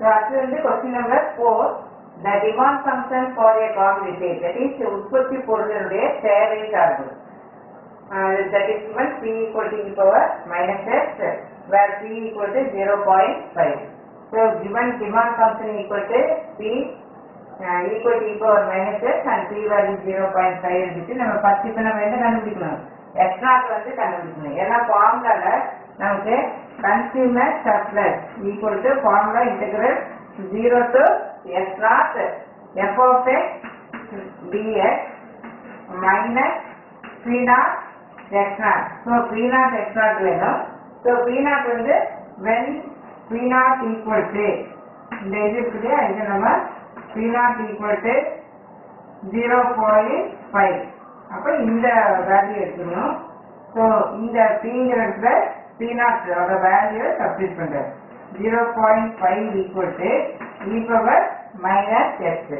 So அது வந்து question number four the demand function for a commodity that is உற்பத்தி பொருளினுடைய தேவை சார்பு that is given p equal to e power minus x where p equal to 0.5 so given demand function equal to p uh, equal to e power minus x and p value 0.5 இருந்துச்சு நம்ம first இப்போ நம்ம என்ன கண்டுபிடிக்கணும் x not வந்து கண்டுபிடிக்கணும் ஏன்னா ஃபார்முலால நமக்கு consumer surplus equal to formula integral zero to s naught f of x dx minus p naught x naught so p naught x naught வேணும் ஸோ பி நாட் வந்து when p naught equal to இந்த இது இருக்குது இது நம்ம p naught equal to zero point five அப்போ இந்த value எடுக்கணும் ஸோ இந்த பிங்கிறதுல பி நாட் அதோட வேல்யூ சப்ஸ்டிட் பண்ணுறேன் zero point five equal to e power minus x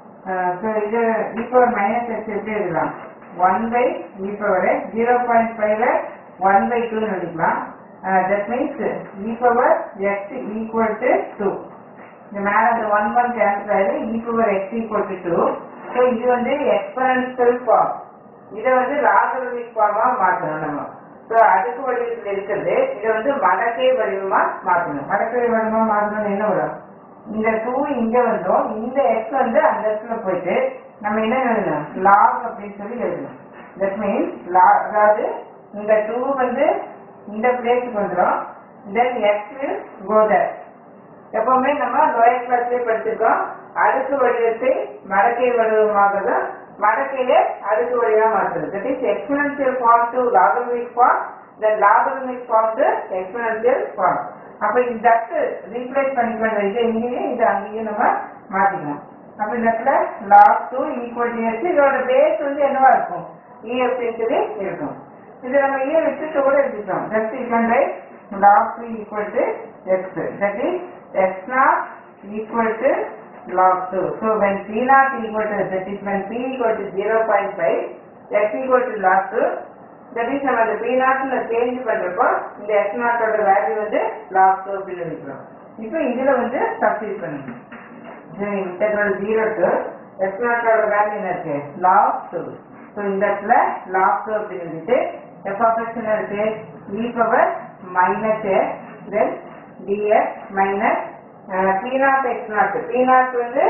so இது இ பவர் மைனஸ் எக்ஸ் எப்படி எழுதலாம் one by e power zero point ஃபைவ்ல ஒன் பை டூன்னு எழுதிக்கலாம் that means e power x equal to two இந்த மேல அந்த ஒன் ஒன் கேன்சல் ஆயிடும் e power x equal to two so இது வந்து எக்ஸ்பரன்சியல் ஃபார்ம் இதை வந்து லாகரித்மிக் ஃபார்மா மாற்றணும் நம்ம ஸோ அடுக்கு வடிவத்தில் இருக்கிறது இதை வந்து மடக்கை வடிவமா மாற்றணும் மடக்கை வடிவமா மாற்றணும் என்ன வரும் இந்த டூ இங்க வந்தோம் இந்த எக்ஸ் வந்து அந்த இடத்துல போயிட்டு நம்ம என்ன எழுதணும் லாக் அப்படின்னு சொல்லி எழுதணும் தட் மீன்ஸ் லா அதாவது இந்த டூ வந்து இந்த பிளேஸுக்கு வந்துடும் தென் எக்ஸ் வில் கோதர் எப்பவுமே நம்ம லோயர் கிளாஸ்லயே படிச்சிருக்கோம் அடுக்கு வடிவத்தை மடக்கை வடிவமாகதான் மடக்கையிலே அடுக்கு வடிவமா மாற்றுறது that is exponential form to logarithmic form then logarithmic form to exponential form அப்ப இந்த தட்டு ரீப்ளேஸ் பண்ணிக்கலாம் இது இங்கேயும் இது அங்கேயும் நம்ம மாத்திக்கணும் அப்ப இந்த இடத்துல log two equal to s இதோட பேஸ் வந்து என்னவா இருக்கும் இ அப்படின்னு சொல்லி இருக்கும் இது நம்ம ஏன் விட்டுட்டு கூட எடுத்துட்டோம் just you can write log 2 equal to x. That is x naught equal to log 2. So when p naught equal to, that is when p equal to 0.5, x equal to log 2, that is நம்ம அந்த p naught ல change பண்றப்போ இந்த x naught ஓட value வந்து log 2 அப்படின்னு எழுதிக்கிறோம் இப்போ இதுல வந்து சப்ஸ்டிட் பண்ணணும் இன்டெக்ரல் 0 to x naught ஓட வேல்யூ என்ன இருக்கு log 2 ஸோ இந்த இடத்துல log 2 அப்படின்னு எழுதிட்டு f of x என்ன இருக்கு e power minus x then dx minus uh, p naught x naught p naught வந்து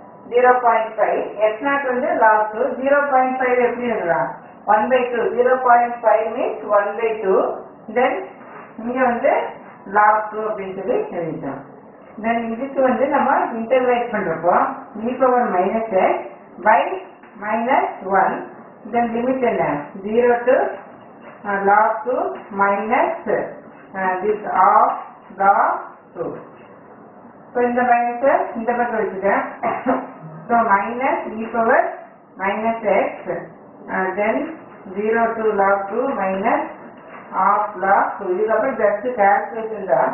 0.5 x naught வந்து log 2 0.5 எப்படி எழுதலாம் 1 by 2 0.5 means 1 by 2 then இங்க வந்து log 2 அப்படின்னு சொல்லி எழுதிட்டோம் then இதுக்கு வந்து நம்ம இன்டர்வேட் பண்றப்போ e power minus x by minus 1 then limit என்ன 0 to uh, log 2 minus uh, this of log 2. So இந்த மைனஸ் இந்த பக்கம் வச்சுட்டேன் so minus e power minus x then zero to log two minus of log two இதுக்கப்புறம் just calculation தான்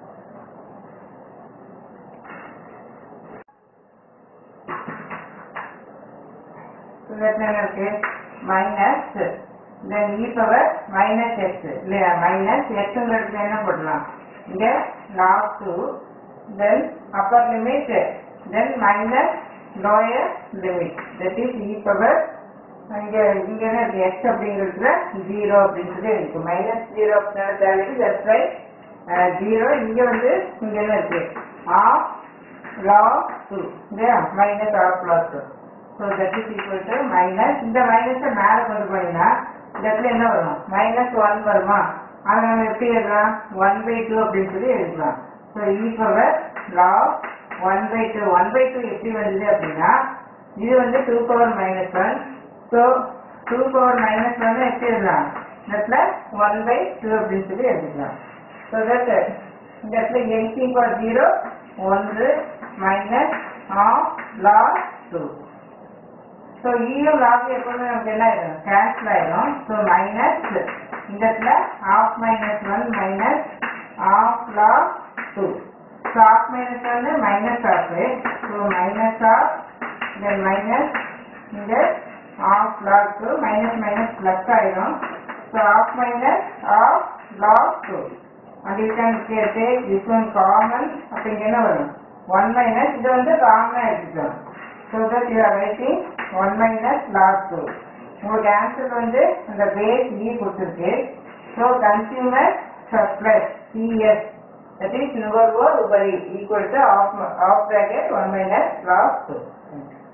இருக்கு minus then e power minus x இல்லையா minus எக்ஸுங்கிறது என்ன போடலாம் இங்க log two then upper limit then minus lower limit that is e power இங்க இங்க என்ன இருக்கு எக்ஸ் அப்படிங்கிறதுல ஜீரோ அப்படின்னு சொல்லி இருக்கு மைனஸ் ஜீரோ தேவைக்கு தட்ஸ் ரைட் ஜீரோ இங்க வந்து இங்க என்ன இருக்கு ஆஃப் லாக் டூ இல்லையா minus of log two so that is equal to minus இந்த மைனஸை மேலே கொண்டு போனீங்கன்னா இந்த இடத்துல என்ன வரும் மைனஸ் ஒன் வருமா அதை நம்ம எப்படி எழுதலாம் ஒன் பை டூ அப்படின்னு சொல்லி எழுதலாம் so e power log one by two one by two எப்படி வந்தது அப்படின்னா இது வந்து two power minus one so two power minus one எப்படி எழுதலாம் இந்த இடத்துல ஒன் பை டூ அப்படின்னு சொல்லி எழுதிக்கலாம் ஸோ தட் இந்த இடத்துல எக்ஸ் ஈக்குவல் ஜீரோ ஒன்று minus of log two so ஈயும் லாக் எப்பவுமே நமக்கு என்ன ஆயிடும் கேன்சல் ஆயிடும் ஸோ மைனஸ் இந்த இடத்துல half minus one minus of log two so half minus ஒன்று minus half so minus half then minus இந்த half log two minus minus plus ஆயிடும் so half minus of log two and you can take this one common அப்போ இங்கே என்ன வரும் one minus இது வந்து காமனா எடுத்துக்கணும் so that you are writing one minus log two உங்களுக்கு ஆன்சர் வந்து அந்த பேஸ் இ கொடுத்துருக்கு so consumer surplus CS that is நுகர்வோர் உபரி equal to half half bracket one minus log two